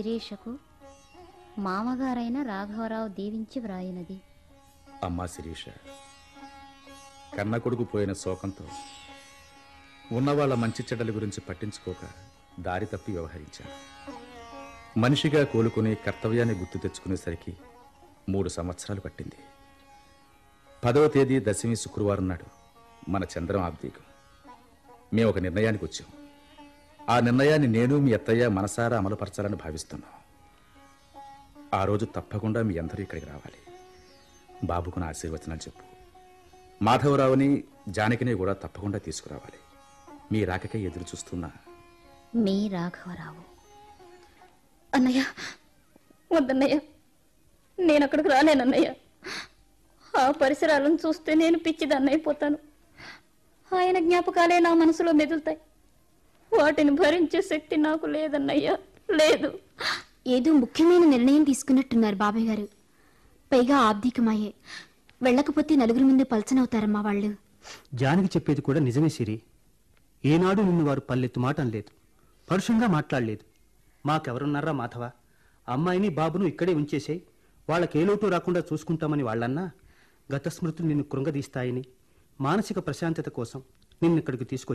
శిరీషకు మామగారైన రాఘవరావు దీవించి వ్రాయినది అమ్మా శిరీష కన్న కొడుకు పోయిన శోకంతో ఉన్నవాళ్ల మంచి చెడ్డల గురించి పట్టించుకోక దారి తప్పి వ్యవహరించాను మనిషిగా కోలుకుని కర్తవ్యాన్ని గుర్తు తెచ్చుకునేసరికి మూడు సంవత్సరాలు పట్టింది పదవ తేదీ దశమి శుక్రవారం నాడు మన చంద్రం ఆబ్దీకం మేము ఒక నిర్ణయానికి వచ్చాం ఆ నిర్ణయాన్ని నేను మీ అత్తయ్య మనసారా అమలుపరచాలని భావిస్తున్నాం ఆ రోజు తప్పకుండా మీ అందరూ ఇక్కడికి రావాలి బాబుకు నా ఆశీర్వచనాలు చెప్పు మాధవరావుని జానకిని కూడా తప్పకుండా తీసుకురావాలి మీ రాకకై ఎదురు చూస్తున్నా మీ రాఘవరావు అన్నయ్య వద్దన్నయ్య నేను అక్కడికి రాలేనన్నయ్య ఆ పరిసరాలను చూస్తే నేను పిచ్చిదన్నైపోతాను ఆయన జ్ఞాపకాలే నా మనసులో మెదులుతాయి వాటిని భరించే శక్తి నాకు లేదన్నయ్య లేదు ఏదో ముఖ్యమైన నిర్ణయం తీసుకున్నట్టున్నారు బాబాయ్ గారు పైగా ఆబ్దికమయ్యే వెళ్ళకపోతే నలుగురి ముందు పలచనవుతారమ్మా వాళ్ళు జానకి చెప్పేది కూడా నిజమే సిరి ఏనాడు నిన్ను వారు పల్లెత్తు మాట అనలేదు పరుషంగా మాట్లాడలేదు మాకెవరున్నారా మాధవ అమ్మాయిని బాబును ఇక్కడే ఉంచేసేయ్ వాళ్ళకి ఏ లోటు రాకుండా చూసుకుంటామని వాళ్ళన్నా గత స్మృతులు నిన్ను కృంగదీస్తాయని మానసిక ప్రశాంతత కోసం నిన్ను ఇక్కడికి తీసుకొచ్చి